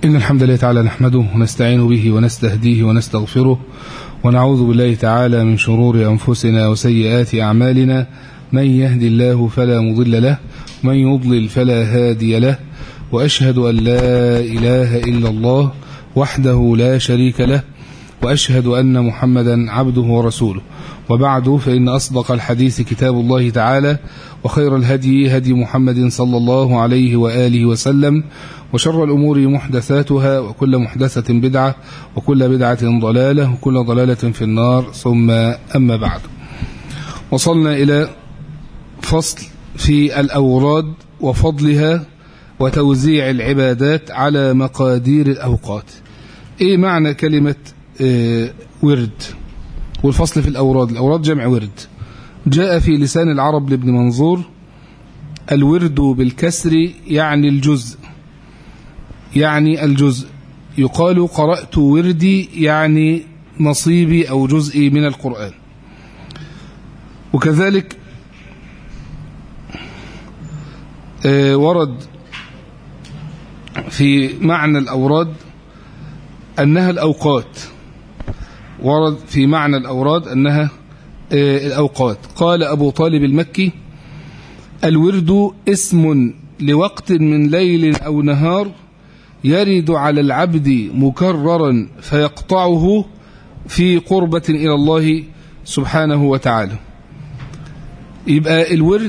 إن الحمد لله تعالى نحمده ونستعين به ونستهديه ونستغفره ونعوذ بالله تعالى من شرور أنفسنا وسيئات أعمالنا من يهدي الله فلا مضل له ومن يضلل فلا هادي له وأشهد أن لا إله إلا الله وحده لا شريك له وأشهد أن محمدا عبده ورسوله وبعد فإن أصدق الحديث كتاب الله تعالى وخير الهدي هدي محمد صلى الله عليه وآله وسلم وشر الأمور محدثاتها وكل محدثة بدعة وكل بدعة ضلالة وكل ضلالة في النار ثم أما بعد وصلنا إلى فصل في الأوراد وفضلها وتوزيع العبادات على مقادير الأوقات إيه معنى كلمة آه ورد والفصل في الأوراد الأوراد جمع ورد جاء في لسان العرب لابن منظور الورد بالكسر يعني الجزء يعني الجزء يقال قرأت وردي يعني نصيبي أو جزئي من القرآن وكذلك ورد في معنى الأوراد أنها الأوقات ورد في معنى الأوراد أنها الأوقات قال أبو طالب المكي الورد اسم لوقت من ليل أو نهار يرد على العبد مكررا فيقطعه في قربة إلى الله سبحانه وتعالى يبقى الورد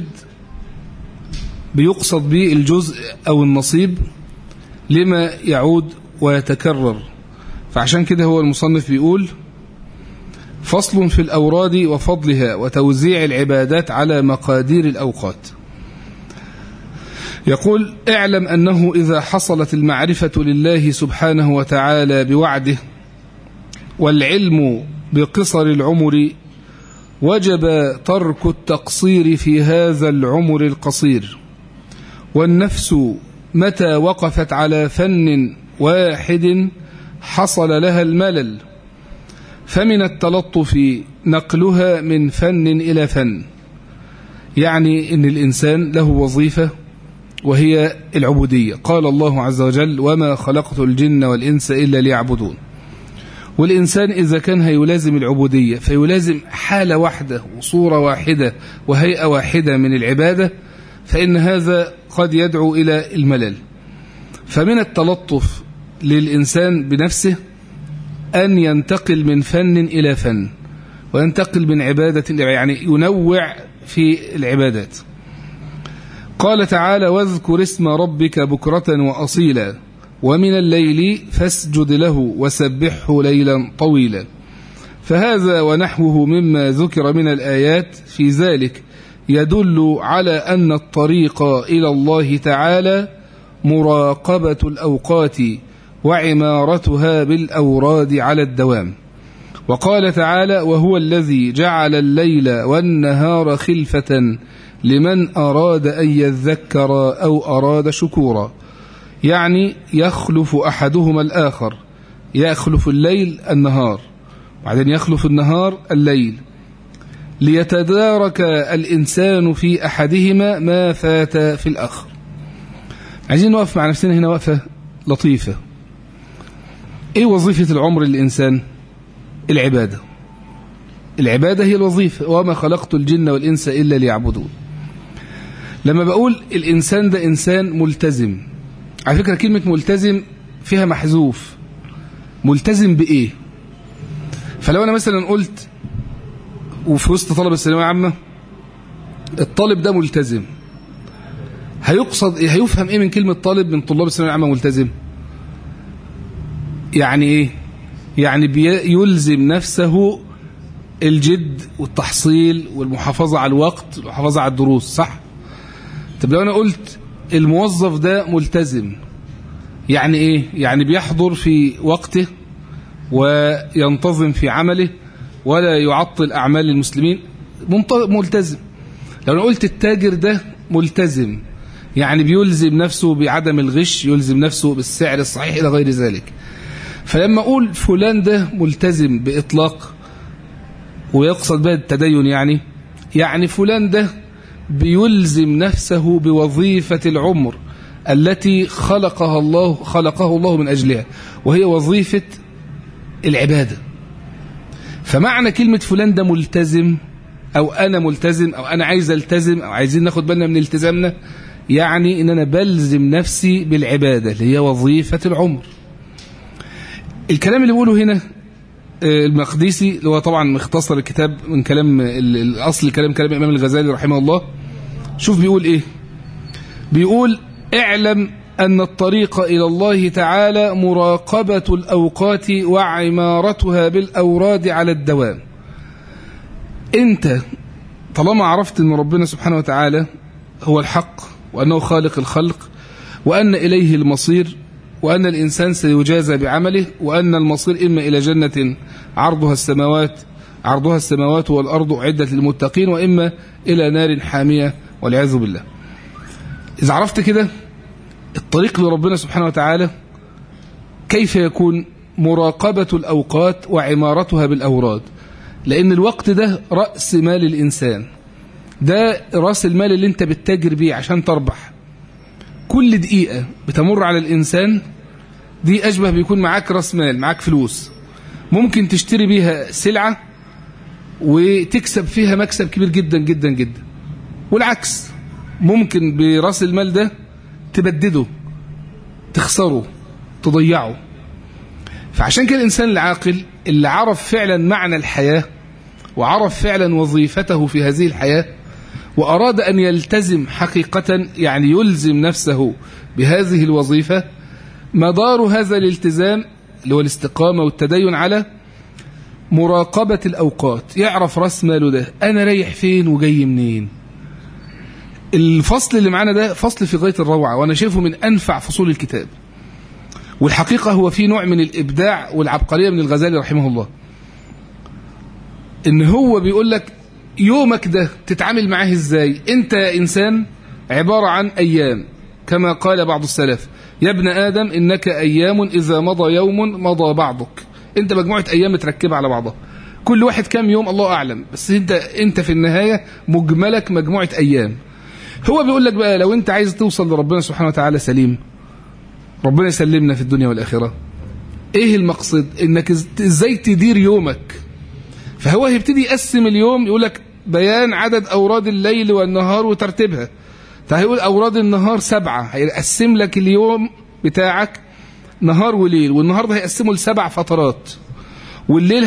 بيقصد به الجزء أو النصيب لما يعود ويتكرر فعشان كده هو المصنف بيقول فصل في الأوراد وفضلها وتوزيع العبادات على مقادير الأوقات يقول اعلم أنه إذا حصلت المعرفة لله سبحانه وتعالى بوعده والعلم بقصر العمر وجب ترك التقصير في هذا العمر القصير والنفس متى وقفت على فن واحد حصل لها الملل فمن التلطف نقلها من فن إلى فن يعني إن الإنسان له وظيفة وهي العبودية قال الله عز وجل وما خلقت الجن والإنس إلا ليعبدون والإنسان إذا كان هيلازم العبودية فيلازم حالة واحدة وصورة واحدة وهيئة واحدة من العبادة فإن هذا قد يدعو إلى الملل فمن التلطف للإنسان بنفسه أن ينتقل من فن إلى فن وينتقل من عبادة يعني ينوع في العبادات قال تعالى واذكر اسم ربك بكرة وأصيلا ومن الليل فاسجد له وسبحه ليلا طويلا فهذا ونحوه مما ذكر من الآيات في ذلك يدل على أن الطريق إلى الله تعالى مراقبة الأوقات وعمارتها بالأوراد على الدوام وقال تعالى وهو الذي جعل الليل والنهار خلفة لمن أراد أن يذكر أو أراد شكورا يعني يخلف أحدهما الآخر يخلف الليل النهار بعدين يخلف النهار الليل ليتدارك الإنسان في أحدهما ما فات في الآخر عايزين نوقف مع نفسنا هنا وقفة لطيفة ايه وظيفة العمر للإنسان العبادة العبادة هي الوظيفة وما خلقت الجن والإنس إلا ليعبدون لما بقول الإنسان ده إنسان ملتزم على فكرة كلمة ملتزم فيها محذوف ملتزم بإيه فلو أنا مثلا قلت وفي وسط طلب الثانوية عامة الطالب ده ملتزم هيقصد إيه هيفهم إيه من كلمة طالب من طلاب الثانوية العامة ملتزم يعني إيه يعني بيلزم نفسه الجد والتحصيل والمحافظة على الوقت والمحافظة على الدروس صح طب لو أنا قلت الموظف ده ملتزم يعني إيه يعني بيحضر في وقته وينتظم في عمله ولا يعطل أعمال المسلمين ملتزم لو أنا قلت التاجر ده ملتزم يعني بيلزم نفسه بعدم الغش يلزم نفسه بالسعر الصحيح إلى غير ذلك فلما أقول فلان ده ملتزم بإطلاق ويقصد به التدين يعني يعني فلان ده بيلزم نفسه بوظيفة العمر التي خلقها الله خلقه الله من أجلها وهي وظيفة العبادة فمعنى كلمة فلان ده ملتزم أو أنا ملتزم أو أنا عايز التزم أو عايزين ناخد بالنا من التزامنا يعني إن أنا بلزم نفسي بالعبادة اللي هي وظيفة العمر الكلام اللي بقوله هنا المقديسي اللي هو طبعا مختصر الكتاب من كلام الأصل كلام كلام الإمام الغزالي رحمه الله شوف بيقول إيه بيقول اعلم أن الطريق إلى الله تعالى مراقبة الأوقات وعمارتها بالأوراد على الدوام أنت طالما عرفت أن ربنا سبحانه وتعالى هو الحق وأنه خالق الخلق وأن إليه المصير وأن الإنسان سيجازى بعمله وأن المصير إما إلى جنة عرضها السماوات عرضها السماوات والأرض أعدت للمتقين وإما إلى نار حامية والعياذ بالله إذا عرفت كده الطريق لربنا سبحانه وتعالى كيف يكون مراقبة الأوقات وعمارتها بالأوراد لأن الوقت ده رأس مال الإنسان ده رأس المال اللي انت بتتاجر بيه عشان تربح كل دقيقة بتمر على الإنسان دي أشبه بيكون معاك رأس مال معاك فلوس ممكن تشتري بيها سلعة وتكسب فيها مكسب كبير جدا جدا جدا والعكس ممكن برأس المال ده تبدده تخسره تضيعه فعشان كده الإنسان العاقل اللي عرف فعلا معنى الحياة وعرف فعلا وظيفته في هذه الحياة وأراد أن يلتزم حقيقة يعني يلزم نفسه بهذه الوظيفة مدار هذا الالتزام اللي هو الاستقامة والتدين على مراقبة الأوقات يعرف رأس ماله ده أنا رايح فين وجاي منين الفصل اللي معانا ده فصل في غاية الروعة وأنا شايفه من أنفع فصول الكتاب والحقيقة هو في نوع من الإبداع والعبقرية من الغزالي رحمه الله إن هو بيقول لك يومك ده تتعامل معاه إزاي أنت إنسان عبارة عن أيام كما قال بعض السلف يا ابن آدم إنك أيام إذا مضى يوم مضى بعضك أنت مجموعة أيام متركبة على بعضها كل واحد كام يوم الله أعلم بس أنت, انت في النهاية مجملك مجموعة أيام هو بيقول لك بقى لو أنت عايز توصل لربنا سبحانه وتعالى سليم ربنا يسلمنا في الدنيا والآخرة ايه المقصد انك ازاي تدير يومك فهو هيبتدي يقسم اليوم يقول لك بيان عدد أوراد الليل والنهار وترتيبها فهيقول أوراد النهار سبعة هيقسم لك اليوم بتاعك نهار وليل والنهار ده هيقسمه لسبع فترات والليل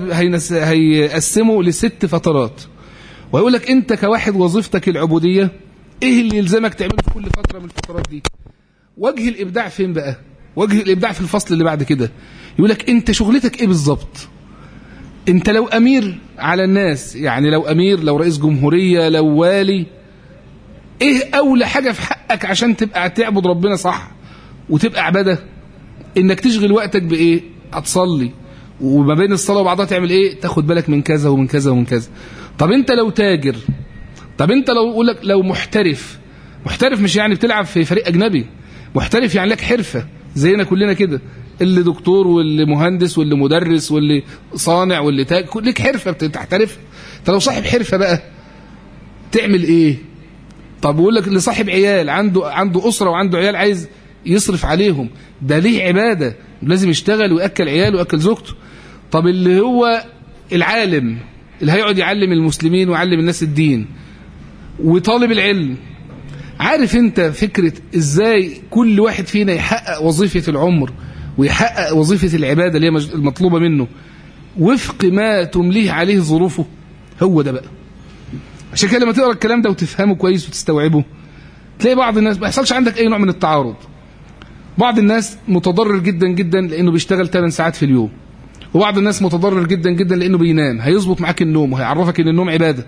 هيقسمه لست فترات ويقول لك انت كواحد وظيفتك العبودية ايه اللي يلزمك تعمله في كل فترة من الفترات دي وجه الإبداع فين بقى وجه الإبداع في الفصل اللي بعد كده يقول لك انت شغلتك ايه بالظبط انت لو امير على الناس يعني لو امير لو رئيس جمهورية لو والي ايه اولى حاجة في حقك عشان تبقى تعبد ربنا صح وتبقى عبادة انك تشغل وقتك بايه هتصلي وما بين الصلاة وبعضها تعمل ايه تاخد بالك من كذا ومن كذا ومن كذا طب انت لو تاجر طب انت لو اقول لك لو محترف محترف مش يعني بتلعب في فريق اجنبي محترف يعني لك حرفة زينا كلنا كده اللي دكتور واللي مهندس واللي مدرس واللي صانع واللي تاج لك حرفة بتحترف انت لو صاحب حرفة بقى تعمل ايه طب بقول لك اللي صاحب عيال عنده عنده أسرة وعنده عيال عايز يصرف عليهم ده ليه عبادة لازم يشتغل ويأكل عياله ويأكل زوجته طب اللي هو العالم اللي هيقعد يعلم المسلمين ويعلم الناس الدين وطالب العلم عارف انت فكرة ازاي كل واحد فينا يحقق وظيفة العمر ويحقق وظيفة العبادة اللي هي المطلوبة منه وفق ما تمليه عليه ظروفه هو ده بقى عشان كده لما تقرا الكلام ده وتفهمه كويس وتستوعبه تلاقي بعض الناس ما يحصلش عندك اي نوع من التعارض بعض الناس متضرر جدا جدا لانه بيشتغل 8 ساعات في اليوم وبعض الناس متضرر جدا جدا لانه بينام هيظبط معاك النوم وهيعرفك ان النوم عباده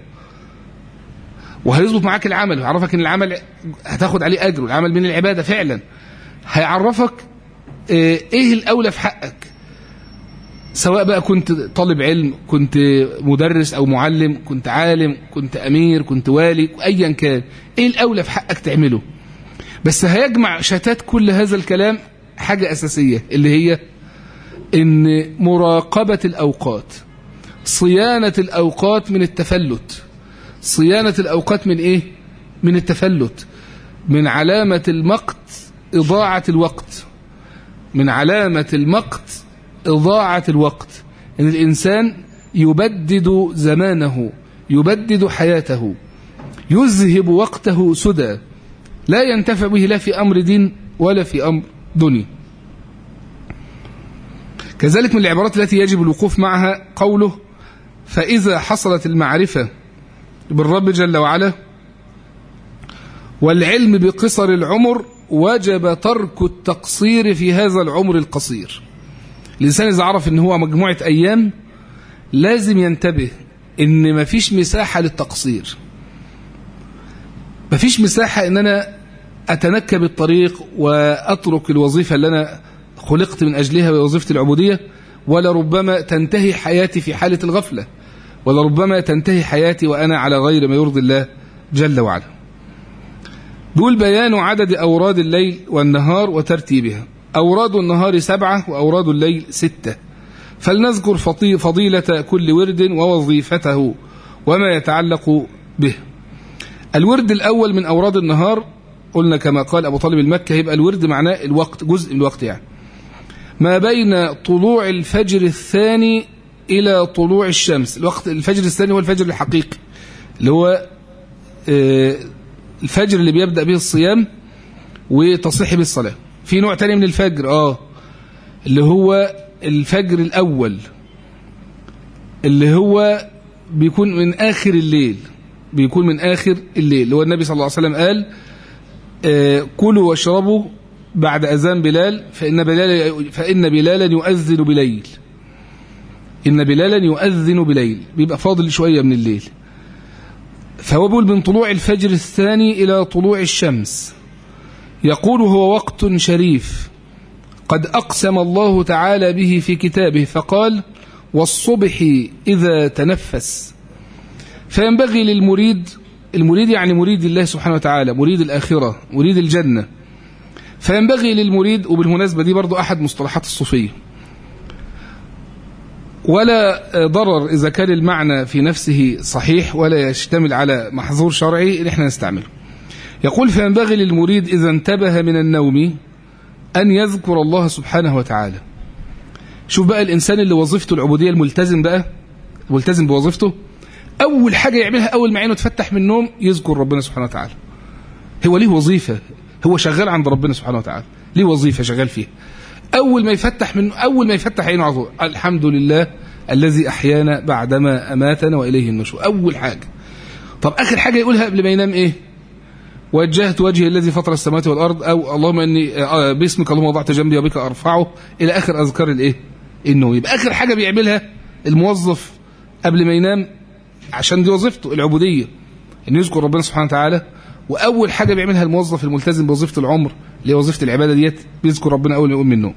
وهيظبط معاك العمل ويعرفك ان العمل هتاخد عليه اجر والعمل من العباده فعلا هيعرفك ايه الاولى في حقك سواء بقى كنت طالب علم كنت مدرس او معلم كنت عالم كنت امير كنت والي ايا كان ايه الاولى في حقك تعمله بس هيجمع شتات كل هذا الكلام حاجة اساسية اللي هي ان مراقبة الاوقات صيانة الاوقات من التفلت صيانة الاوقات من ايه من التفلت من علامة المقت إضاعة الوقت من علامة المقت إضاعة الوقت إن الإنسان يبدد زمانه يبدد حياته يذهب وقته سدى لا ينتفع به لا في أمر دين ولا في أمر دنيا كذلك من العبارات التي يجب الوقوف معها قوله فإذا حصلت المعرفة بالرب جل وعلا والعلم بقصر العمر وجب ترك التقصير في هذا العمر القصير الإنسان إذا عرف أن هو مجموعة أيام لازم ينتبه أن مفيش مساحة للتقصير مفيش مساحة أن أنا أتنكب الطريق وأترك الوظيفة اللي أنا خلقت من أجلها ووظيفة العبودية ولا ربما تنتهي حياتي في حالة الغفلة ولا ربما تنتهي حياتي وأنا على غير ما يرضي الله جل وعلا دول بيان عدد أوراد الليل والنهار وترتيبها أوراد النهار سبعة وأوراد الليل ستة فلنذكر فضيلة كل ورد ووظيفته وما يتعلق به الورد الأول من أوراد النهار قلنا كما قال أبو طالب المكة يبقى الورد معناه الوقت جزء من الوقت يعني ما بين طلوع الفجر الثاني إلى طلوع الشمس الوقت الفجر الثاني هو الفجر الحقيقي اللي هو الفجر اللي بيبدأ به الصيام وتصح به الصلاة في نوع تاني من الفجر آه اللي هو الفجر الأول اللي هو بيكون من آخر الليل بيكون من آخر الليل اللي هو النبي صلى الله عليه وسلم قال آه كلوا واشربوا بعد أذان بلال فإن بلال فإن بلالا يؤذن بليل إن بلالا يؤذن بليل بيبقى فاضل شوية من الليل فهو بيقول من طلوع الفجر الثاني إلى طلوع الشمس يقول هو وقت شريف قد أقسم الله تعالى به في كتابه فقال والصبح إذا تنفس فينبغي للمريد المريد يعني مريد الله سبحانه وتعالى مريد الآخرة مريد الجنة فينبغي للمريد وبالمناسبة دي برضو أحد مصطلحات الصوفية ولا ضرر إذا كان المعنى في نفسه صحيح ولا يشتمل على محظور شرعي اللي احنا نستعمله يقول فينبغي للمريد إذا انتبه من النوم أن يذكر الله سبحانه وتعالى شوف بقى الإنسان اللي وظيفته العبودية الملتزم بقى ملتزم بوظيفته أول حاجة يعملها أول ما عينه تفتح من النوم يذكر ربنا سبحانه وتعالى هو ليه وظيفة هو شغال عند ربنا سبحانه وتعالى ليه وظيفة شغال فيها أول ما يفتح من أول ما يفتح عينه على طول الحمد لله الذي أحيانا بعدما أماتنا وإليه النشور أول حاجة طب آخر حاجة يقولها قبل ما ينام إيه وجهت وجهي الذي فطر السماوات والأرض أو اللهم إني باسمك اللهم وضعت جنبي وبك أرفعه إلى آخر أذكار الإيه النوم يبقى آخر حاجة بيعملها الموظف قبل ما ينام عشان دي وظيفته العبودية إنه يذكر ربنا سبحانه وتعالى وأول حاجة بيعملها الموظف الملتزم بوظيفة العمر اللي هي وظيفة العبادة ديت بيذكر ربنا أول ما يقوم من النوم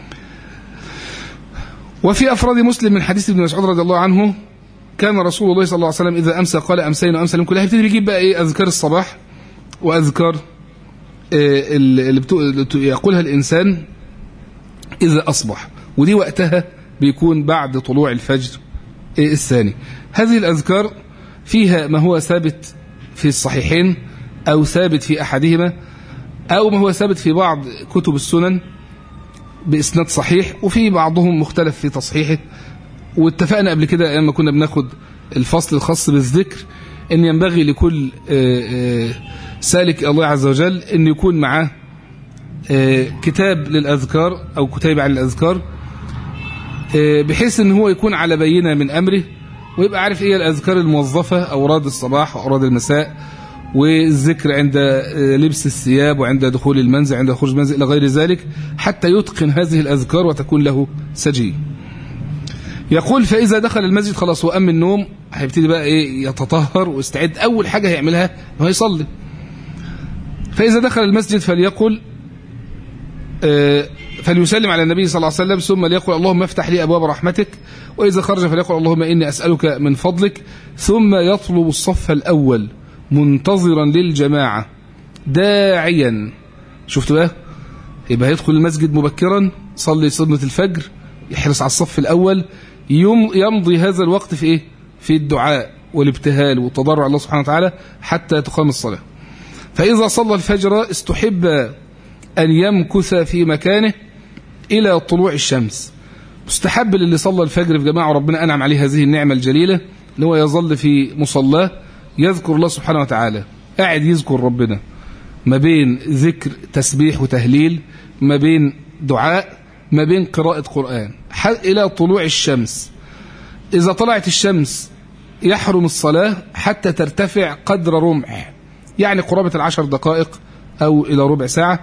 وفي أفراد مسلم من حديث ابن مسعود رضي الله عنه كان رسول الله صلى الله عليه وسلم إذا أمسى قال أمسينا وأمسى كلها يبتدي بيجيب بقى إيه أذكار الصباح وأذكار اللي يقولها الإنسان إذا أصبح ودي وقتها بيكون بعد طلوع الفجر الثاني هذه الأذكار فيها ما هو ثابت في الصحيحين أو ثابت في أحدهما أو ما هو ثابت في بعض كتب السنن بإسناد صحيح وفي بعضهم مختلف في تصحيحه واتفقنا قبل كده لما كنا بناخد الفصل الخاص بالذكر ان ينبغي لكل سالك الله عز وجل ان يكون معاه كتاب للأذكار أو كتيب عن الأذكار بحيث ان هو يكون على بينة من أمره ويبقى عارف ايه الأذكار الموظفة أوراد الصباح وأوراد المساء والذكر عند لبس الثياب وعند دخول المنزل عند خروج المنزل إلى غير ذلك حتى يتقن هذه الأذكار وتكون له سجي يقول فإذا دخل المسجد خلاص هو أم النوم هيبتدي بقى إيه يتطهر ويستعد أول حاجة هيعملها هو يصلي فإذا دخل المسجد فليقل فليسلم على النبي صلى الله عليه وسلم ثم ليقول اللهم افتح لي أبواب رحمتك وإذا خرج فليقول اللهم إني أسألك من فضلك ثم يطلب الصف الأول منتظرا للجماعة داعيا شفتوا بقى يبقى يدخل المسجد مبكرا صلي صلاة الفجر يحرص على الصف الأول يمضي هذا الوقت في إيه في الدعاء والابتهال والتضرع الله سبحانه وتعالى حتى تقام الصلاة فإذا صلى الفجر استحب أن يمكث في مكانه إلى طلوع الشمس مستحب للي صلى الفجر في جماعة وربنا أنعم عليه هذه النعمة الجليلة اللي هو يظل في مصلاه يذكر الله سبحانه وتعالى قاعد يذكر ربنا ما بين ذكر تسبيح وتهليل ما بين دعاء ما بين قراءة قرآن إلى طلوع الشمس إذا طلعت الشمس يحرم الصلاة حتى ترتفع قدر رمح يعني قرابة العشر دقائق أو إلى ربع ساعة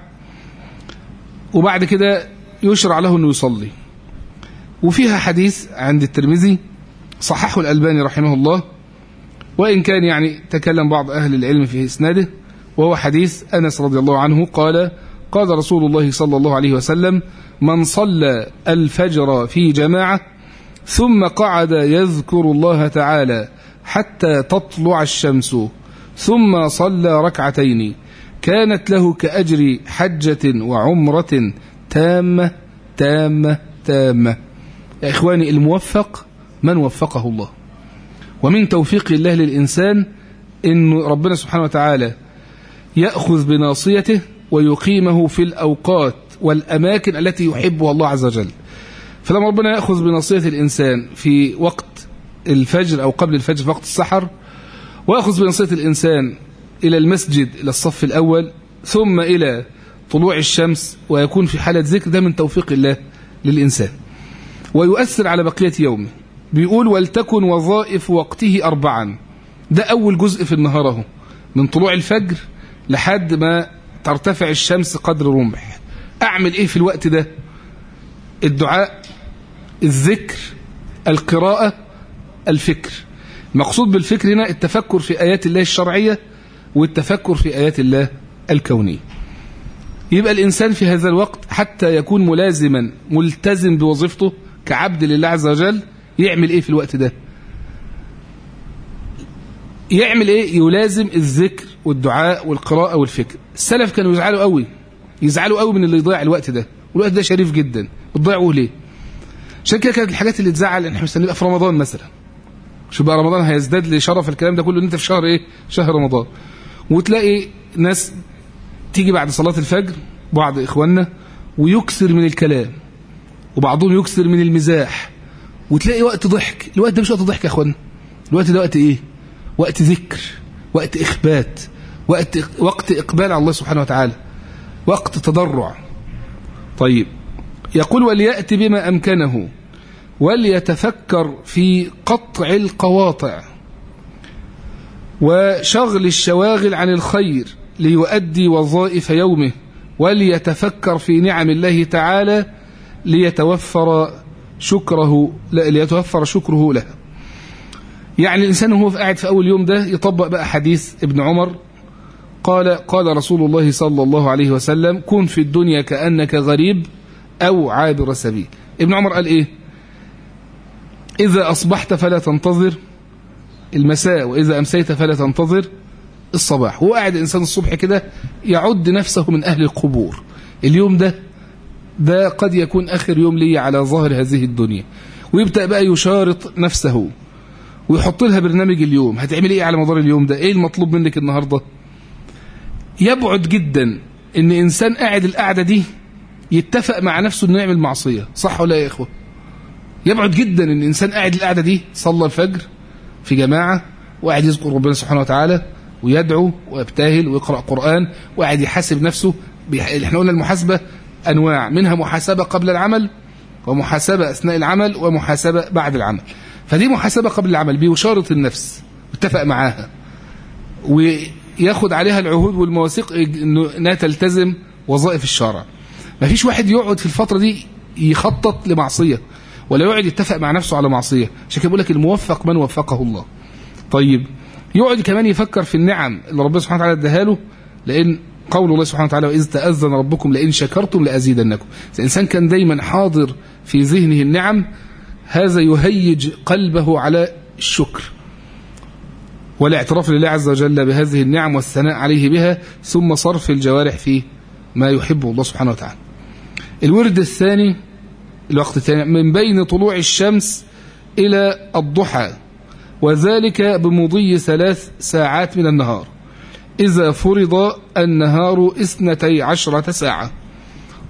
وبعد كده يشرع له أنه يصلي وفيها حديث عند الترمذي صححه الألباني رحمه الله وإن كان يعني تكلم بعض أهل العلم في إسناده وهو حديث أنس رضي الله عنه قال قال رسول الله صلى الله عليه وسلم من صلى الفجر في جماعة ثم قعد يذكر الله تعالى حتى تطلع الشمس ثم صلى ركعتين كانت له كأجر حجة وعمرة تامة تامة تامة يا إخواني الموفق من وفقه الله ومن توفيق الله للإنسان إن ربنا سبحانه وتعالى يأخذ بناصيته ويقيمه في الأوقات والأماكن التي يحبها الله عز وجل فلما ربنا يأخذ بناصية الإنسان في وقت الفجر أو قبل الفجر في وقت السحر ويأخذ بناصية الإنسان إلى المسجد إلى الصف الأول ثم إلى طلوع الشمس ويكون في حالة ذكر ده من توفيق الله للإنسان ويؤثر على بقية يومه بيقول ولتكن وظائف وقته أربعا ده أول جزء في النهار اهو من طلوع الفجر لحد ما ترتفع الشمس قدر رمح أعمل إيه في الوقت ده الدعاء الذكر القراءة الفكر مقصود بالفكر هنا التفكر في آيات الله الشرعية والتفكر في آيات الله الكونية يبقى الإنسان في هذا الوقت حتى يكون ملازما ملتزم بوظيفته كعبد لله عز وجل يعمل ايه في الوقت ده يعمل ايه يلازم الذكر والدعاء والقراءة والفكر السلف كانوا يزعلوا قوي يزعلوا قوي من اللي يضيع الوقت ده والوقت ده شريف جدا بتضيعوه ليه عشان كده كانت الحاجات اللي تزعل ان احنا مستنيين في رمضان مثلا شو بقى رمضان هيزداد لشرف الكلام ده كله ان انت في شهر ايه شهر رمضان وتلاقي ناس تيجي بعد صلاة الفجر بعض اخواننا ويكثر من الكلام وبعضهم يكثر من المزاح وتلاقي وقت ضحك الوقت ده مش وقت ضحك يا اخوانا الوقت ده وقت ايه وقت ذكر وقت اخبات وقت وقت اقبال على الله سبحانه وتعالى وقت تضرع طيب يقول وليأتي بما أمكنه وليتفكر في قطع القواطع وشغل الشواغل عن الخير ليؤدي وظائف يومه وليتفكر في نعم الله تعالى ليتوفر شكره ليتوفر شكره له يعني الإنسان وهو قاعد في أول يوم ده يطبق بقى حديث ابن عمر قال قال رسول الله صلى الله عليه وسلم كن في الدنيا كأنك غريب أو عابر سبيل ابن عمر قال إيه إذا أصبحت فلا تنتظر المساء وإذا أمسيت فلا تنتظر الصباح هو قاعد الإنسان الصبح كده يعد نفسه من أهل القبور اليوم ده ده قد يكون آخر يوم لي على ظهر هذه الدنيا ويبدأ بقى يشارط نفسه ويحط لها برنامج اليوم هتعمل ايه على مدار اليوم ده ايه المطلوب منك النهاردة يبعد جدا ان انسان قاعد القعدة دي يتفق مع نفسه انه يعمل معصية صح ولا يا اخوة يبعد جدا ان انسان قاعد القعدة دي صلى الفجر في جماعة وقاعد يذكر ربنا سبحانه وتعالى ويدعو ويبتهل ويقرأ قرآن وقاعد يحاسب نفسه احنا قلنا المحاسبة أنواع منها محاسبة قبل العمل ومحاسبة أثناء العمل ومحاسبة بعد العمل فدي محاسبة قبل العمل بيشارط النفس اتفق معاها وياخد عليها العهود والمواثيق انها تلتزم وظائف الشرع ما فيش واحد يقعد في الفترة دي يخطط لمعصية ولا يقعد يتفق مع نفسه على معصية عشان كده بيقول لك الموفق من وفقه الله طيب يقعد كمان يفكر في النعم اللي ربنا سبحانه وتعالى اداها له لان قول الله سبحانه وتعالى وإذ تأذن ربكم لئن شكرتم لأزيدنكم الإنسان كان دايما حاضر في ذهنه النعم هذا يهيج قلبه على الشكر والاعتراف لله عز وجل بهذه النعم والثناء عليه بها ثم صرف الجوارح في ما يحبه الله سبحانه وتعالى الورد الثاني الوقت الثاني من بين طلوع الشمس إلى الضحى وذلك بمضي ثلاث ساعات من النهار إذا فرض النهار اثنتي عشرة ساعة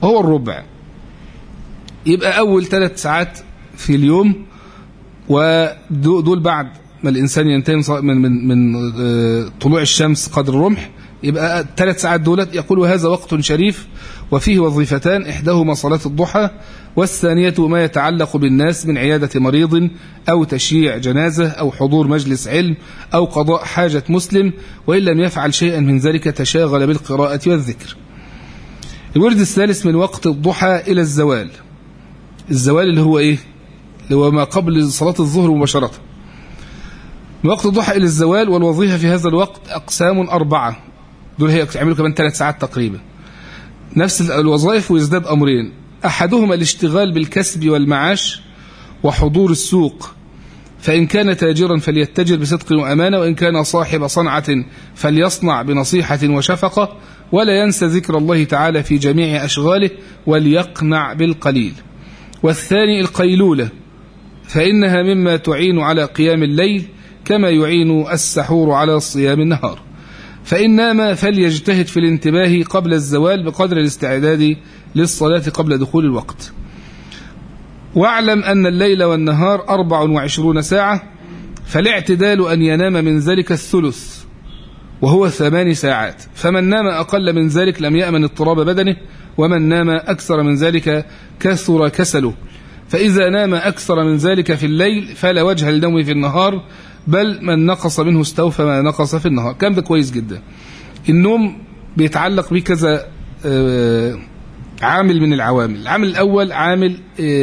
وهو الربع يبقى أول ثلاث ساعات في اليوم ودول بعد ما الإنسان ينتهي من, من, من طلوع الشمس قدر الرمح يبقى الثلاث ساعات دولت يقول هذا وقت شريف وفيه وظيفتان إحداهما صلاة الضحى والثانية ما يتعلق بالناس من عيادة مريض أو تشييع جنازة أو حضور مجلس علم أو قضاء حاجة مسلم وإن لم يفعل شيئا من ذلك تشاغل بالقراءة والذكر الورد الثالث من وقت الضحى إلى الزوال الزوال اللي هو إيه اللي هو ما قبل صلاة الظهر مباشرة من وقت الضحى إلى الزوال والوظيفة في هذا الوقت أقسام أربعة دول هي يعملوا كمان ثلاث ساعات تقريبا نفس الوظائف ويزداد أمرين أحدهما الاشتغال بالكسب والمعاش وحضور السوق فإن كان تاجرا فليتجر بصدق وأمانة وإن كان صاحب صنعة فليصنع بنصيحة وشفقة ولا ينسى ذكر الله تعالى في جميع أشغاله وليقنع بالقليل والثاني القيلولة فإنها مما تعين على قيام الليل كما يعين السحور على صيام النهار فإن نام فليجتهد في الانتباه قبل الزوال بقدر الاستعداد للصلاة قبل دخول الوقت واعلم أن الليل والنهار أربع وعشرون ساعة فالاعتدال أن ينام من ذلك الثلث وهو ثمان ساعات فمن نام أقل من ذلك لم يأمن اضطراب بدنه ومن نام أكثر من ذلك كثر كسله فإذا نام أكثر من ذلك في الليل فلا وجه للنوم في النهار بل من نقص منه استوفى ما نقص في النهار كان ده كويس جدا النوم بيتعلق به كذا عامل من العوامل العامل الأول عامل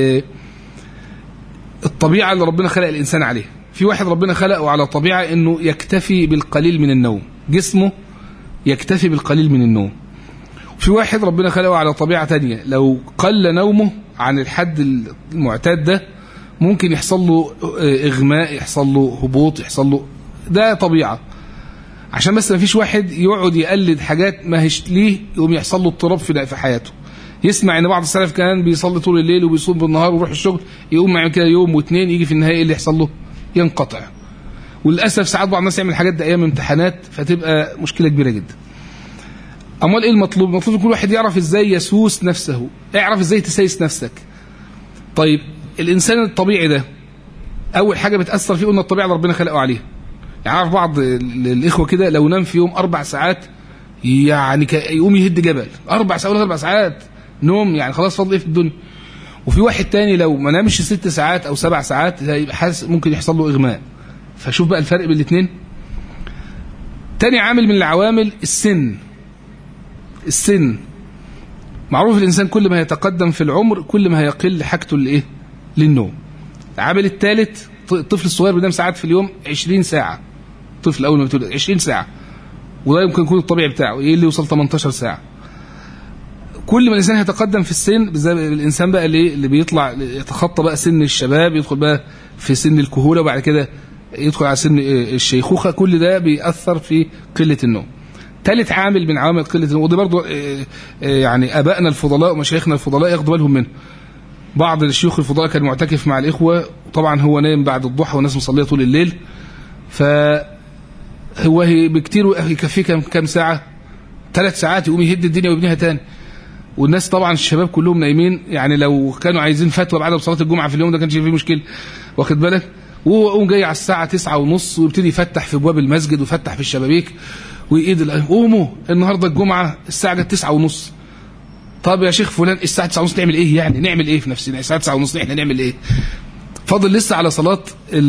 الطبيعة اللي ربنا خلق الإنسان عليها في واحد ربنا خلقه على طبيعة أنه يكتفي بالقليل من النوم جسمه يكتفي بالقليل من النوم في واحد ربنا خلقه على طبيعة تانية لو قل نومه عن الحد المعتاد ده ممكن يحصل له إغماء يحصل له هبوط يحصل له ده طبيعة عشان بس ما فيش واحد يقعد يقلد حاجات ما هيش ليه يقوم يحصل له اضطراب في في حياته يسمع ان بعض السلف كان بيصلي طول الليل وبيصوم بالنهار ويروح الشغل يقوم معاه كده يوم واثنين يجي في النهايه اللي يحصل له ينقطع وللاسف ساعات بعض الناس يعمل الحاجات دي ايام امتحانات فتبقى مشكله كبيره جدا امال ايه المطلوب المطلوب كل واحد يعرف ازاي يسوس نفسه اعرف ازاي تسيس نفسك طيب الانسان الطبيعي ده اول حاجه بتاثر فيه قلنا الطبيعه اللي ربنا خلقه عليها يعني عارف بعض الاخوه كده لو نام في يوم اربع ساعات يعني يقوم يهد جبل اربع ساعات ولا اربع ساعات نوم يعني خلاص فاضل ايه في الدنيا وفي واحد تاني لو ما نامش ست ساعات او سبع ساعات هيبقى حاسس ممكن يحصل له اغماء فشوف بقى الفرق بين الاثنين تاني عامل من العوامل السن السن معروف الانسان كل ما يتقدم في العمر كل ما هيقل حاجته لايه للنوم العامل الثالث الطفل الصغير بينام ساعات في اليوم 20 ساعه طفل اول ما بتولد 20 ساعه وده يمكن يكون الطبيعي بتاعه ايه اللي يوصل 18 ساعه كل ما الانسان يتقدم في السن الانسان بقى اللي اللي بيطلع يتخطى بقى سن الشباب يدخل بقى في سن الكهوله وبعد كده يدخل على سن الشيخوخه كل ده بيأثر في قله النوم ثالث عامل من عوامل قله النوم وده برضه يعني ابائنا الفضلاء ومشايخنا الفضلاء ياخدوا بالهم منه بعض الشيوخ الفضلاء كان معتكف مع الاخوه وطبعا هو نايم بعد الضحى والناس مصليه طول الليل ف هو بكتير يكفيه كام كام ساعه ثلاث ساعات يقوم يهد الدنيا ويبنيها تاني والناس طبعا الشباب كلهم نايمين يعني لو كانوا عايزين فتوى بعد صلاه الجمعه في اليوم ده كانش فيه مشكله واخد بالك وهو يقوم جاي على الساعه تسعة ونص ويبتدي يفتح في ابواب المسجد ويفتح في الشبابيك ويقيد قوموا النهارده الجمعه الساعه جت تسعة ونص طب يا شيخ فلان الساعه 9 ونص نعمل ايه يعني نعمل ايه في نفسنا الساعه 9 ونص احنا نعمل ايه فاضل لسه على صلاه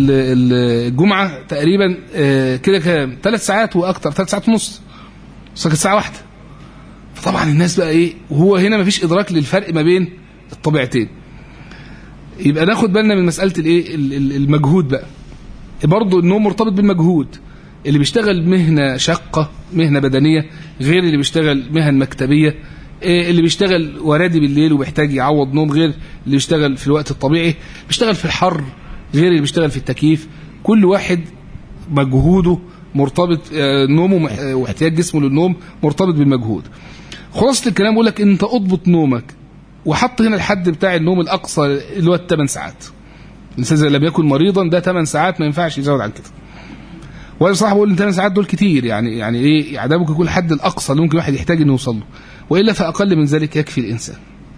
الجمعه تقريبا كده كام ثلاث ساعات واكتر ثلاث ساعات ونص كانت ساعه واحده فطبعا الناس بقى ايه وهو هنا مفيش ادراك للفرق ما بين الطبيعتين يبقى ناخد بالنا من مساله الايه المجهود بقى برضه النوم مرتبط بالمجهود اللي بيشتغل مهنه شاقه مهنه بدنيه غير اللي بيشتغل مهن مكتبيه اللي بيشتغل ورادي بالليل وبيحتاج يعوض نوم غير اللي بيشتغل في الوقت الطبيعي بيشتغل في الحر غير اللي بيشتغل في التكييف كل واحد مجهوده مرتبط نومه واحتياج جسمه للنوم مرتبط بالمجهود خلاصة الكلام بقول لك انت اضبط نومك وحط هنا الحد بتاع النوم الاقصى اللي هو الثمان ساعات الانسان اذا لم يكن مريضا ده 8 ساعات ما ينفعش يزود عن كده وانا بصراحه بقول ان 8 ساعات دول كتير يعني يعني ايه يعني ده ممكن يكون الحد الاقصى اللي ممكن الواحد يحتاج انه يوصل له والا فاقل من ذلك يكفي الانسان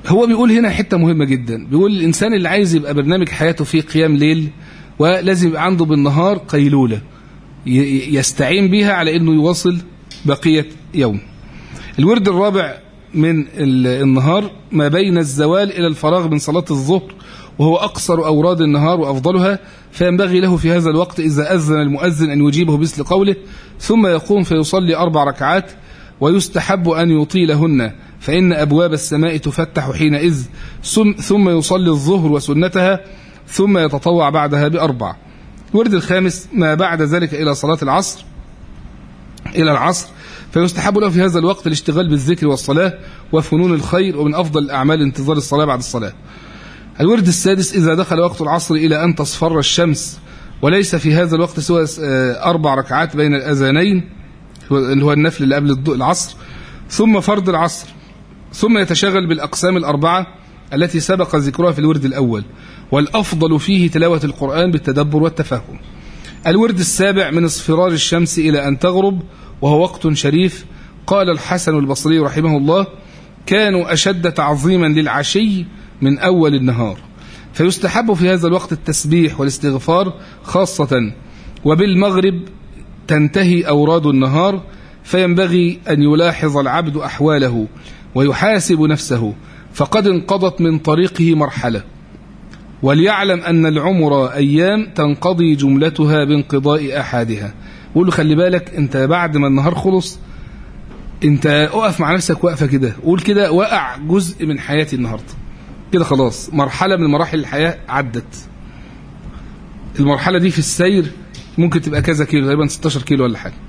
هو بيقول هنا حتة مهمة جدا بيقول الإنسان اللي عايز يبقى برنامج حياته فيه قيام ليل ولازم يبقى عنده بالنهار قيلولة يستعين بها على أنه يواصل بقية يوم الورد الرابع من النهار ما بين الزوال إلى الفراغ من صلاة الظهر وهو أقصر أوراد النهار وأفضلها فينبغي له في هذا الوقت إذا أذن المؤذن أن يجيبه مثل قوله ثم يقوم فيصلي أربع ركعات ويستحب أن يطيلهن فإن أبواب السماء تفتح حينئذ ثم يصلي الظهر وسنتها ثم يتطوع بعدها بأربع الورد الخامس ما بعد ذلك إلى صلاة العصر إلى العصر فيستحب له في هذا الوقت الاشتغال بالذكر والصلاة وفنون الخير ومن أفضل الأعمال انتظار الصلاة بعد الصلاة الورد السادس إذا دخل وقت العصر إلى أن تصفر الشمس وليس في هذا الوقت سوى أربع ركعات بين الأذانين اللي هو النفل اللي قبل العصر ثم فرض العصر ثم يتشغل بالأقسام الأربعة التي سبق ذكرها في الورد الأول والأفضل فيه تلاوة القرآن بالتدبر والتفهم الورد السابع من اصفرار الشمس إلى أن تغرب وهو وقت شريف قال الحسن البصري رحمه الله كانوا أشد تعظيما للعشي من أول النهار فيستحب في هذا الوقت التسبيح والاستغفار خاصة وبالمغرب تنتهي أوراد النهار فينبغي أن يلاحظ العبد أحواله ويحاسب نفسه فقد انقضت من طريقه مرحلة وليعلم أن العمر أيام تنقضي جملتها بانقضاء أحدها قول له خلي بالك أنت بعد ما النهار خلص أنت أقف مع نفسك وقفة كده قول كده وقع جزء من حياتي النهاردة كده خلاص مرحلة من مراحل الحياة عدت المرحلة دي في السير ممكن تبقى كذا كيلو تقريبا 16 كيلو ولا حاجة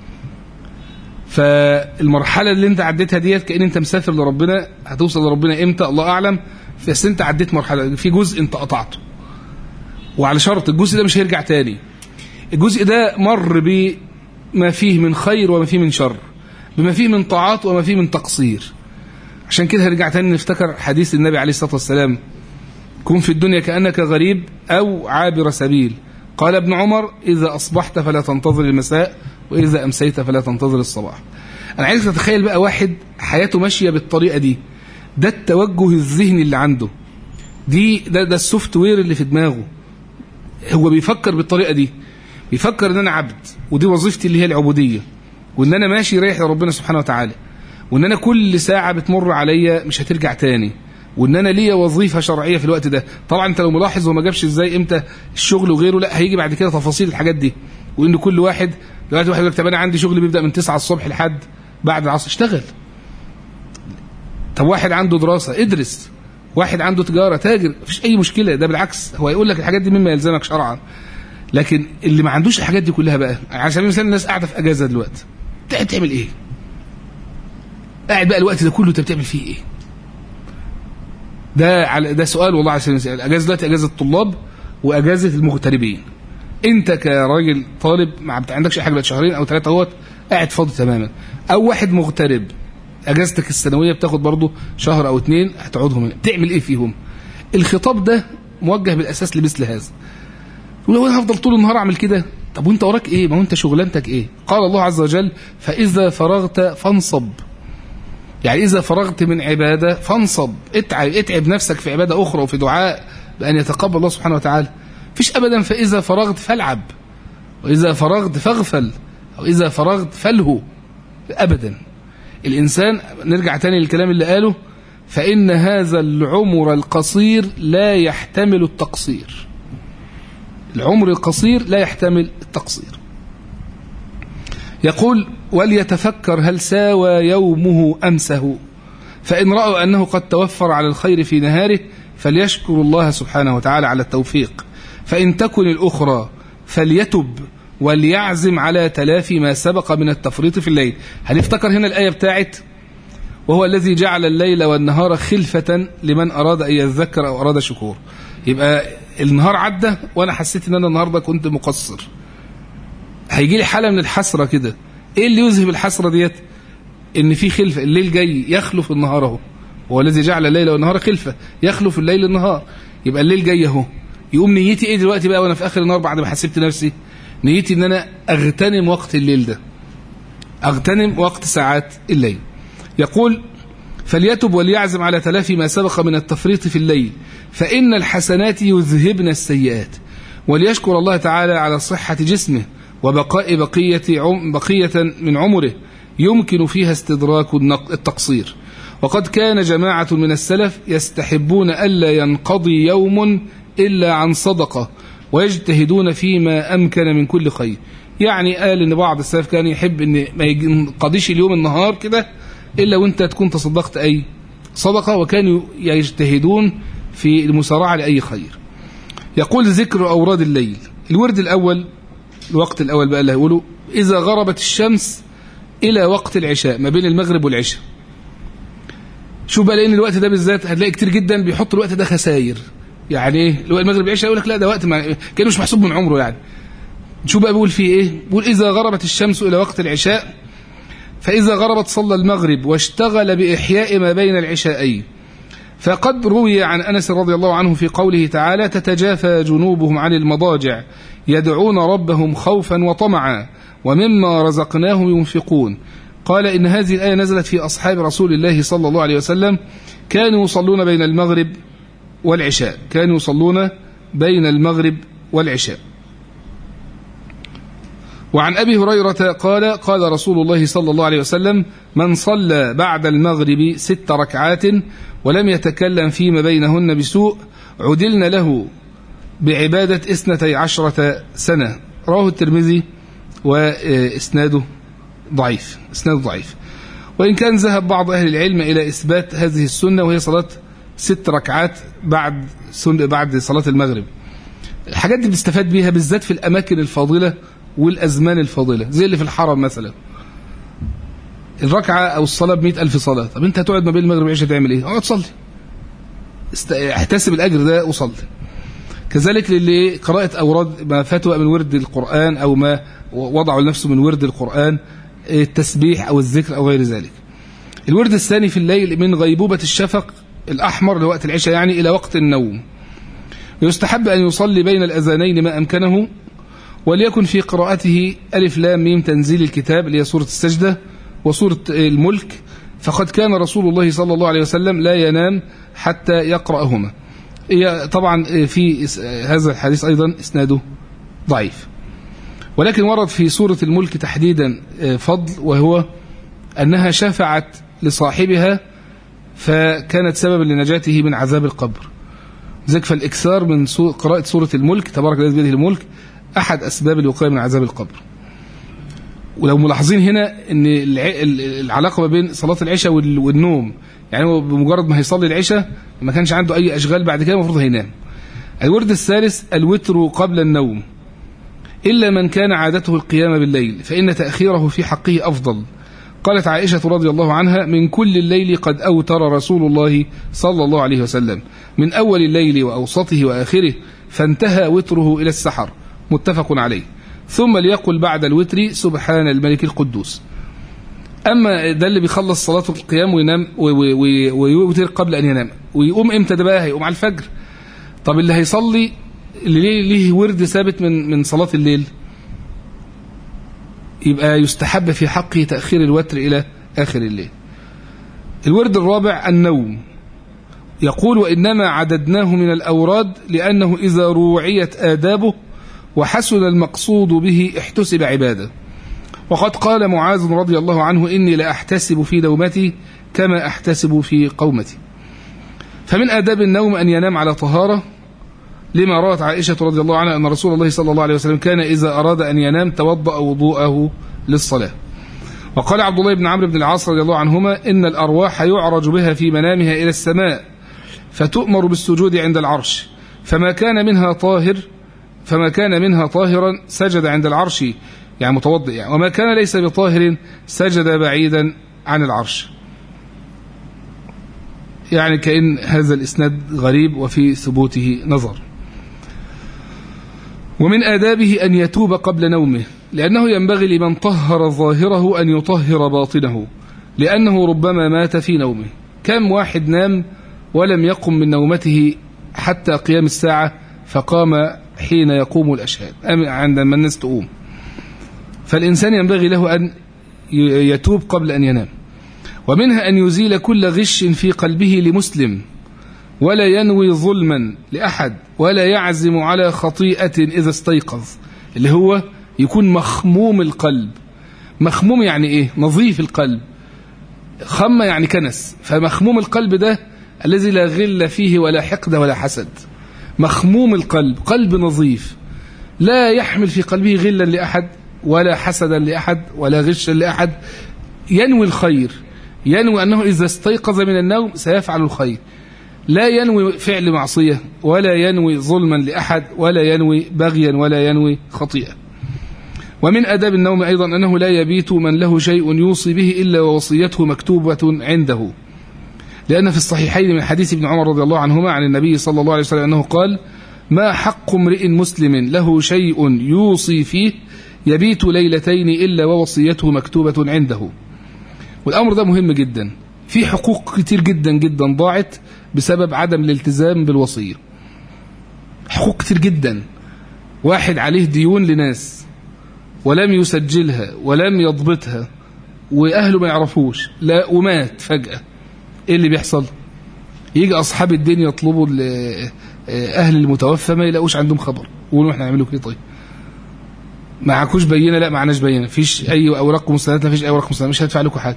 فالمرحلة اللي انت عديتها ديت كأن انت مسافر لربنا هتوصل لربنا امتى الله اعلم بس انت عديت مرحلة في جزء انت قطعته وعلى شرط الجزء ده مش هيرجع تاني الجزء ده مر بما فيه من خير وما فيه من شر بما فيه من طاعات وما فيه من تقصير عشان كده هرجع تاني نفتكر حديث النبي عليه الصلاة والسلام كن في الدنيا كأنك غريب أو عابر سبيل قال ابن عمر إذا أصبحت فلا تنتظر المساء وإذا أمسيت فلا تنتظر الصباح أنا عايزك تتخيل بقى واحد حياته ماشية بالطريقة دي ده التوجه الذهني اللي عنده دي ده, ده السوفت وير اللي في دماغه هو بيفكر بالطريقة دي بيفكر ان انا عبد ودي وظيفتي اللي هي العبودية وان انا ماشي رايح لربنا سبحانه وتعالى وان انا كل ساعة بتمر عليا مش هترجع تاني وان انا ليا وظيفه شرعيه في الوقت ده طبعا انت لو ملاحظ وما جابش ازاي امتى الشغل وغيره لا هيجي بعد كده تفاصيل الحاجات دي وان كل واحد دلوقتي واحد يقول طب انا عندي شغل بيبدا من 9 الصبح لحد بعد العصر اشتغل طب واحد عنده دراسه ادرس واحد عنده تجاره تاجر مفيش اي مشكله ده بالعكس هو يقول لك الحاجات دي مما يلزمك شرعا لكن اللي ما عندوش الحاجات دي كلها بقى على سبيل المثال الناس قاعده في اجازه دلوقتي قاعد تعمل ايه قاعد بقى الوقت ده كله انت بتعمل فيه ايه ده على ده سؤال والله على سبيل المثال الاجازه دلوقتي اجازه الطلاب واجازه المغتربين انت كراجل طالب ما عندكش اي حاجه بقى شهرين او ثلاثه اهوت قاعد فاضي تماما او واحد مغترب اجازتك السنويه بتاخد برضه شهر او اتنين هتقعدهم تعمل ايه فيهم الخطاب ده موجه بالاساس لمثل هذا ولو انا هفضل طول النهار اعمل كده طب وانت وراك ايه ما هو انت شغلانتك ايه قال الله عز وجل فاذا فرغت فانصب يعني إذا فرغت من عبادة فانصب اتعب, اتعب نفسك في عبادة أخرى وفي دعاء بأن يتقبل الله سبحانه وتعالى فيش أبدا فإذا فرغت فالعب وإذا فرغت فاغفل أو إذا فرغت فالهو أبدا الإنسان نرجع تاني للكلام اللي قاله فإن هذا العمر القصير لا يحتمل التقصير العمر القصير لا يحتمل التقصير يقول وليتفكر هل ساوى يومه أمسه فإن رأوا أنه قد توفر على الخير في نهاره فليشكر الله سبحانه وتعالى على التوفيق فإن تكن الأخرى فليتب وليعزم على تلافي ما سبق من التفريط في الليل هل افتكر هنا الآية بتاعت وهو الذي جعل الليل والنهار خلفة لمن أراد أن يذكر أو أراد شكور يبقى النهار عدى وأنا حسيت أن أنا النهاردة كنت مقصر هيجي لي حالة من الحسرة كده ايه اللي يذهب الحسرة ديت ان في خلفة الليل جاي يخلف النهار اهو هو الذي جعل الليل والنهار خلفة يخلف الليل النهار يبقى الليل جاي اهو يقوم نيتي ايه دلوقتي بقى وانا في اخر النهار بعد ما حسبت نفسي نيتي ان انا اغتنم وقت الليل ده اغتنم وقت ساعات الليل يقول فليتب وليعزم على تلافي ما سبق من التفريط في الليل فإن الحسنات يذهبن السيئات وليشكر الله تعالى على صحة جسمه وبقاء بقية, عم بقية من عمره يمكن فيها استدراك التقصير وقد كان جماعة من السلف يستحبون ألا ينقضي يوم إلا عن صدقة ويجتهدون فيما أمكن من كل خير يعني قال إن بعض السلف كان يحب إن ما ينقضيش اليوم النهار كده إلا وانت تكون تصدقت أي صدقة وكانوا يجتهدون في المسارعة لأي خير يقول ذكر أوراد الليل الورد الأول الوقت الأول بقى اللي هيقوله إذا غربت الشمس إلى وقت العشاء ما بين المغرب والعشاء شوف بقى لأن الوقت ده بالذات هتلاقي كتير جدا بيحط الوقت ده خساير يعني ايه المغرب والعشاء يقول لك لا ده وقت ما كانه مش محسوب من عمره يعني شو بقى بيقول فيه ايه بيقول إذا غربت الشمس إلى وقت العشاء فإذا غربت صلى المغرب واشتغل بإحياء ما بين العشاءين فقد روي عن أنس رضي الله عنه في قوله تعالى تتجافى جنوبهم عن المضاجع يدعون ربهم خوفا وطمعا ومما رزقناهم ينفقون قال إن هذه الآية نزلت في أصحاب رسول الله صلى الله عليه وسلم كانوا يصلون بين المغرب والعشاء كانوا يصلون بين المغرب والعشاء وعن أبي هريرة قال قال رسول الله صلى الله عليه وسلم من صلى بعد المغرب ست ركعات ولم يتكلم فيما بينهن بسوء عدلن له بعبادة اثنتي عشرة سنة رواه الترمذي وإسناده ضعيف إسناده ضعيف وإن كان ذهب بعض أهل العلم إلى إثبات هذه السنة وهي صلاة ست ركعات بعد بعد صلاة المغرب الحاجات دي بنستفاد بيها بالذات في الأماكن الفاضلة والأزمان الفاضلة زي اللي في الحرم مثلا الركعة أو الصلاة بمئة ألف صلاة طب أنت هتقعد ما بين المغرب والعشاء تعمل إيه؟ اقعد صلي است... احتسب الأجر ده وصلي كذلك للي قراءة أوراد ما فاتوا من ورد القرآن أو ما وضعوا لنفسه من ورد القرآن التسبيح أو الذكر أو غير ذلك الورد الثاني في الليل من غيبوبة الشفق الأحمر لوقت العشاء يعني إلى وقت النوم يستحب أن يصلي بين الأذانين ما أمكنه وليكن في قراءته ألف لام ميم تنزيل الكتاب اللي هي سورة السجدة وسورة الملك فقد كان رسول الله صلى الله عليه وسلم لا ينام حتى يقرأهما هي طبعا في هذا الحديث أيضا إسناده ضعيف ولكن ورد في سورة الملك تحديدا فضل وهو أنها شفعت لصاحبها فكانت سببا لنجاته من عذاب القبر ذلك فالإكثار من قراءة سورة الملك تبارك الذي بيده الملك أحد أسباب الوقاية من عذاب القبر ولو ملاحظين هنا ان العلاقة ما بين صلاة العشاء والنوم يعني هو بمجرد ما هيصلي العشاء ما كانش عنده أي أشغال بعد كده المفروض هينام الورد الثالث الوتر قبل النوم إلا من كان عادته القيام بالليل فإن تأخيره في حقه أفضل قالت عائشة رضي الله عنها من كل الليل قد أوتر رسول الله صلى الله عليه وسلم من أول الليل وأوسطه وآخره فانتهى وتره إلى السحر متفق عليه ثم ليقل بعد الوتر سبحان الملك القدوس أما ده اللي بيخلص صلاة القيام وينام ويوتر قبل أن ينام ويقوم إمتى ده بقى هيقوم على الفجر طب اللي هيصلي اللي ليه ورد ثابت من من صلاة الليل يبقى يستحب في حقه تأخير الوتر إلى آخر الليل الورد الرابع النوم يقول وإنما عددناه من الأوراد لأنه إذا روعيت آدابه وحسن المقصود به احتسب عباده وقد قال معاذ رضي الله عنه إني لأحتسب في نومتي كما أحتسب في قومتي فمن آداب النوم أن ينام على طهارة لما روت عائشة رضي الله عنها أن رسول الله صلى الله عليه وسلم كان إذا أراد أن ينام توضأ وضوءه للصلاة وقال عبد الله بن عمرو بن العاص رضي الله عنهما إن الأرواح يعرج بها في منامها إلى السماء فتؤمر بالسجود عند العرش فما كان منها طاهر فما كان منها طاهرا سجد عند العرش يعني متوضئ يعني وما كان ليس بطاهر سجد بعيدا عن العرش يعني كأن هذا الإسناد غريب وفي ثبوته نظر ومن آدابه أن يتوب قبل نومه لأنه ينبغي لمن طهر ظاهره أن يطهر باطنه لأنه ربما مات في نومه كم واحد نام ولم يقم من نومته حتى قيام الساعة فقام حين يقوم الأشهاد عندما الناس تقوم فالإنسان ينبغي له أن يتوب قبل أن ينام ومنها أن يزيل كل غش في قلبه لمسلم ولا ينوي ظلما لأحد ولا يعزم على خطيئة إذا استيقظ اللي هو يكون مخموم القلب مخموم يعني إيه نظيف القلب خم يعني كنس فمخموم القلب ده الذي لا غل فيه ولا حقد ولا حسد مخموم القلب قلب نظيف لا يحمل في قلبه غلا لأحد ولا حسدا لأحد ولا غشا لأحد ينوي الخير ينوي أنه إذا استيقظ من النوم سيفعل الخير لا ينوي فعل معصية ولا ينوي ظلما لأحد ولا ينوي بغيا ولا ينوي خطيئة ومن أداب النوم أيضا أنه لا يبيت من له شيء يوصي به إلا ووصيته مكتوبة عنده لأن في الصحيحين من حديث ابن عمر رضي الله عنهما عن النبي صلى الله عليه وسلم أنه قال ما حق امرئ مسلم له شيء يوصي فيه يبيت ليلتين إلا ووصيته مكتوبة عنده والأمر ده مهم جدا في حقوق كتير جدا جدا ضاعت بسبب عدم الالتزام بالوصية حقوق كتير جدا واحد عليه ديون لناس ولم يسجلها ولم يضبطها وأهله ما يعرفوش لا ومات فجأة إيه اللي بيحصل يجي أصحاب الدين يطلبوا أهل المتوفى ما يلاقوش عندهم خبر يقولوا احنا نعمله كده طيب معكوش بينه لا معناش بينه مفيش اي اوراق مستندات مفيش اي اوراق مستندات مش هدفع لكم حاجه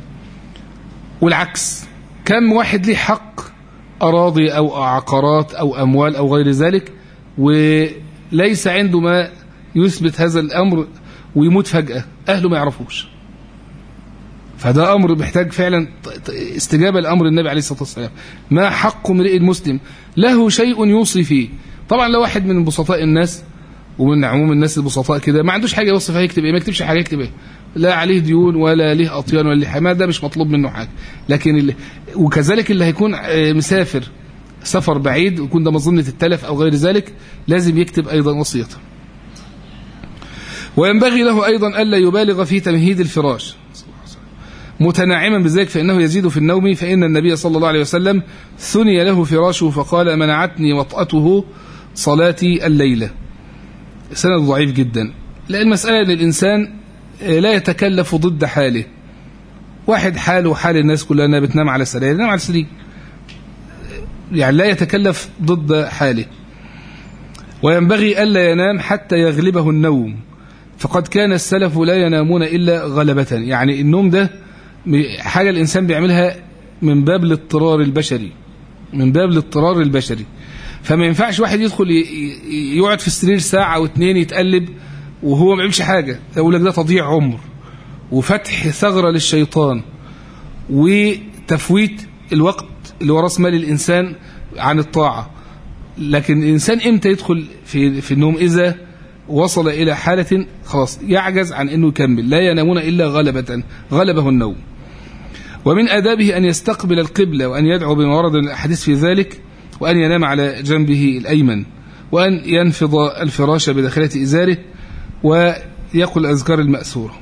والعكس كم واحد ليه حق اراضي او عقارات او اموال او غير ذلك وليس عنده ما يثبت هذا الامر ويموت فجاه اهله ما يعرفوش فده امر محتاج فعلا استجابه لامر النبي عليه الصلاه والسلام ما حق امرئ المسلم له شيء يوصي فيه طبعا لو واحد من بسطاء الناس ومن عموم الناس البسطاء كده ما عندوش حاجه يوصف فيها يكتب ايه ما يكتبش حاجه يكتب ايه لا عليه ديون ولا ليه اطيان ولا ليه حماه ده مش مطلوب منه حاجه لكن اللي وكذلك اللي هيكون مسافر سفر بعيد ويكون ده مظنه التلف او غير ذلك لازم يكتب ايضا وصيته وينبغي له ايضا الا يبالغ في تمهيد الفراش متنعما بذلك فإنه يزيد في النوم فإن النبي صلى الله عليه وسلم ثني له فراشه فقال منعتني وطأته صلاتي الليلة سند ضعيف جدا لأن المسألة أن الإنسان لا يتكلف ضد حاله واحد حاله حال الناس كلها أنها بتنام على سرير ينام على سرير يعني لا يتكلف ضد حاله وينبغي ألا ينام حتى يغلبه النوم فقد كان السلف لا ينامون إلا غلبة يعني النوم ده حاجة الإنسان بيعملها من باب الاضطرار البشري من باب الاضطرار البشري فما ينفعش واحد يدخل يقعد في السرير ساعة أو اتنين يتقلب وهو ما بيعملش حاجة يقول لك ده تضييع عمر وفتح ثغرة للشيطان وتفويت الوقت اللي هو راس مال الإنسان عن الطاعة لكن الإنسان إمتى يدخل في, في النوم إذا وصل إلى حالة خلاص يعجز عن أنه يكمل لا ينامون إلا غلبة غلبه النوم ومن آدابه أن يستقبل القبلة وأن يدعو بما ورد من الأحاديث في ذلك وأن ينام على جنبه الأيمن وأن ينفض الفراش بداخلة إزاره ويقول الأذكار المأثورة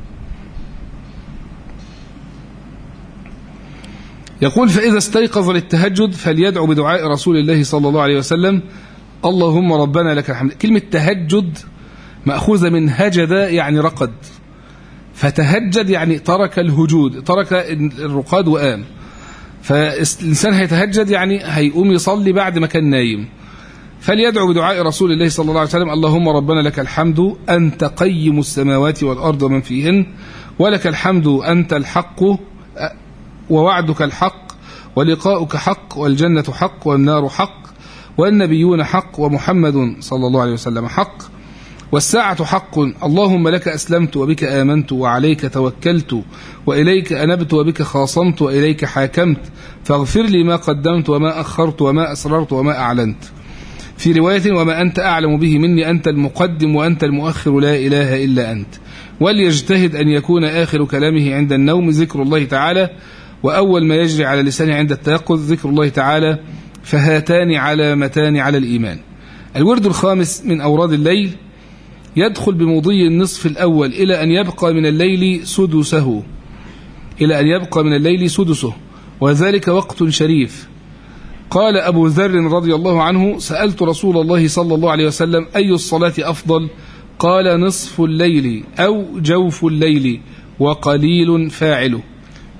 يقول فإذا استيقظ للتهجد فليدعو بدعاء رسول الله صلى الله عليه وسلم اللهم ربنا لك الحمد كلمة تهجد مأخوذة من هجد يعني رقد فتهجد يعني ترك الهجود ترك الرقاد وقام فالإنسان هيتهجد يعني هيقوم يصلي بعد ما كان نايم فليدعو بدعاء رسول الله صلى الله عليه وسلم اللهم ربنا لك الحمد أنت قيم السماوات والأرض ومن فيهن ولك الحمد أنت الحق ووعدك الحق ولقاؤك حق والجنة حق والنار حق والنبيون حق ومحمد صلى الله عليه وسلم حق والساعة حق اللهم لك أسلمت وبك آمنت وعليك توكلت وإليك أنبت وبك خاصمت وإليك حاكمت فاغفر لي ما قدمت وما أخرت وما أسررت وما أعلنت في رواية وما أنت أعلم به مني أنت المقدم وأنت المؤخر لا إله إلا أنت وليجتهد أن يكون آخر كلامه عند النوم ذكر الله تعالى وأول ما يجري على لسانه عند التيقظ ذكر الله تعالى فهاتان علامتان على الإيمان الورد الخامس من أوراد الليل يدخل بمضي النصف الأول إلى أن يبقى من الليل سدسه إلى أن يبقى من الليل سدسه وذلك وقت شريف قال أبو ذر رضي الله عنه سألت رسول الله صلى الله عليه وسلم أي الصلاة أفضل قال نصف الليل أو جوف الليل وقليل فاعله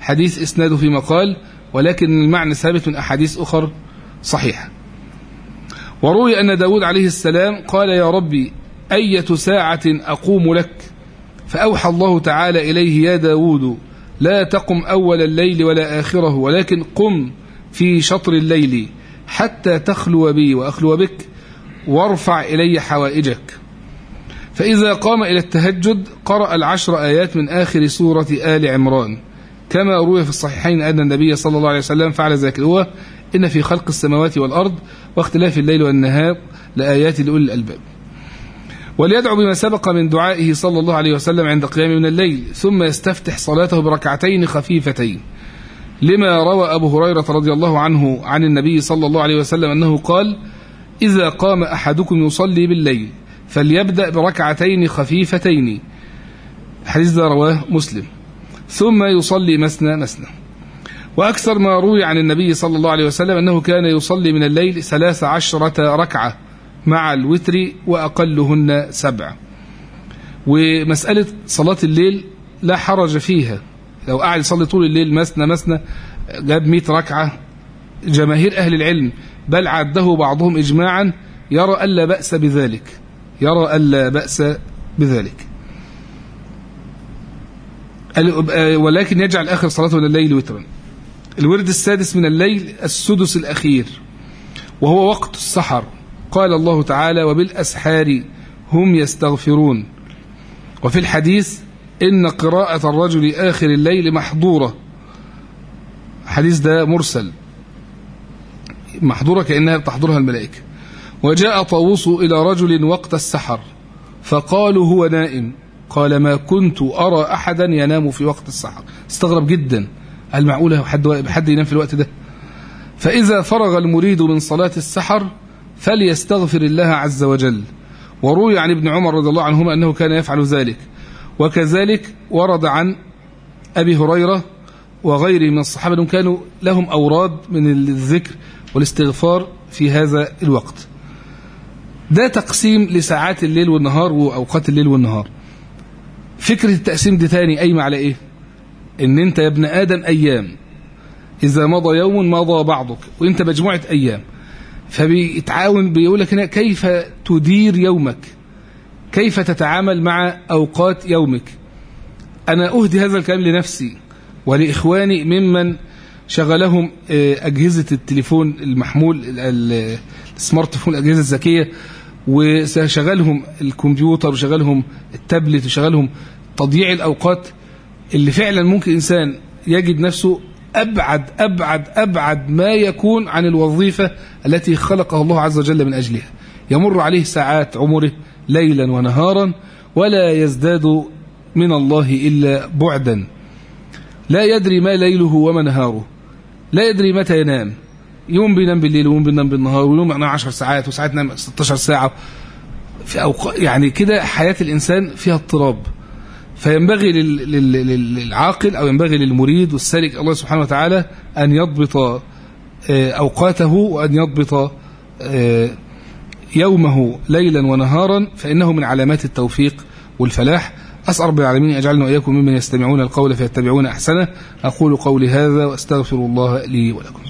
حديث إسناده في مقال ولكن المعنى ثابت من أحاديث أخر صحيحة وروي أن داود عليه السلام قال يا ربي أية ساعة أقوم لك فأوحى الله تعالى إليه يا داود لا تقم أول الليل ولا آخره ولكن قم في شطر الليل حتى تخلو بي وأخلو بك وارفع إلي حوائجك فإذا قام إلى التهجد قرأ العشر آيات من آخر سورة آل عمران كما روي في الصحيحين أن النبي صلى الله عليه وسلم فعل ذلك هو إن في خلق السماوات والأرض واختلاف الليل والنهار لآيات لأولي الألباب وليدعو بما سبق من دعائه صلى الله عليه وسلم عند قيام من الليل ثم يستفتح صلاته بركعتين خفيفتين لما روى أبو هريرة رضي الله عنه عن النبي صلى الله عليه وسلم أنه قال إذا قام أحدكم يصلي بالليل فليبدأ بركعتين خفيفتين الحديث ده رواه مسلم ثم يصلي مسنى مسنى وأكثر ما روي عن النبي صلى الله عليه وسلم أنه كان يصلي من الليل ثلاث عشرة ركعة مع الوتر وأقلهن سبع ومسألة صلاة الليل لا حرج فيها لو قاعد يصلي طول الليل مسنى مسنى جاب 100 ركعة جماهير أهل العلم بل عده بعضهم إجماعا يرى ألا بأس بذلك يرى ألا بأس بذلك ولكن يجعل آخر صلاته من الليل وترا الورد السادس من الليل السدس الأخير وهو وقت السحر قال الله تعالى وبالأسحار هم يستغفرون وفي الحديث إن قراءة الرجل آخر الليل محظورة الحديث ده مرسل محظورة كأنها بتحضرها الملائكة وجاء طاووس إلى رجل وقت السحر فقالوا هو نائم قال ما كنت أرى أحدا ينام في وقت السحر استغرب جدا هل معقولة حد, حد ينام في الوقت ده فإذا فرغ المريد من صلاة السحر فليستغفر الله عز وجل وروي عن ابن عمر رضي الله عنهما أنه كان يفعل ذلك وكذلك ورد عن أبي هريرة وغيره من الصحابة أنهم كانوا لهم أوراد من الذكر والاستغفار في هذا الوقت ده تقسيم لساعات الليل والنهار وأوقات الليل والنهار فكرة التقسيم دي تاني قايمة على إيه إن أنت يا ابن آدم أيام إذا مضى يوم مضى بعضك وأنت مجموعة أيام فبيتعاون بيقول لك هنا كيف تدير يومك كيف تتعامل مع أوقات يومك أنا أهدي هذا الكلام لنفسي ولإخواني ممن شغلهم أجهزة التليفون المحمول السمارت فون الأجهزة الذكية وشغلهم الكمبيوتر وشغلهم التابلت وشغلهم تضييع الأوقات اللي فعلا ممكن إنسان يجد نفسه أبعد أبعد أبعد ما يكون عن الوظيفة التي خلقه الله عز وجل من أجلها يمر عليه ساعات عمره ليلا ونهارا ولا يزداد من الله إلا بعدا لا يدري ما ليله وما نهاره لا يدري متى ينام يوم بينام بالليل ويوم بينام بالنهار ويوم ينام 10 ساعات وساعات ينام 16 ساعة في أوق... يعني كده حياة الإنسان فيها اضطراب فينبغي للعاقل أو ينبغي للمريد والسالك الله سبحانه وتعالى أن يضبط أوقاته وأن يضبط يومه ليلا ونهارا فإنه من علامات التوفيق والفلاح أسأل رب العالمين أجعلنا وإياكم ممن يستمعون القول فيتبعون أحسنه أقول قولي هذا وأستغفر الله لي ولكم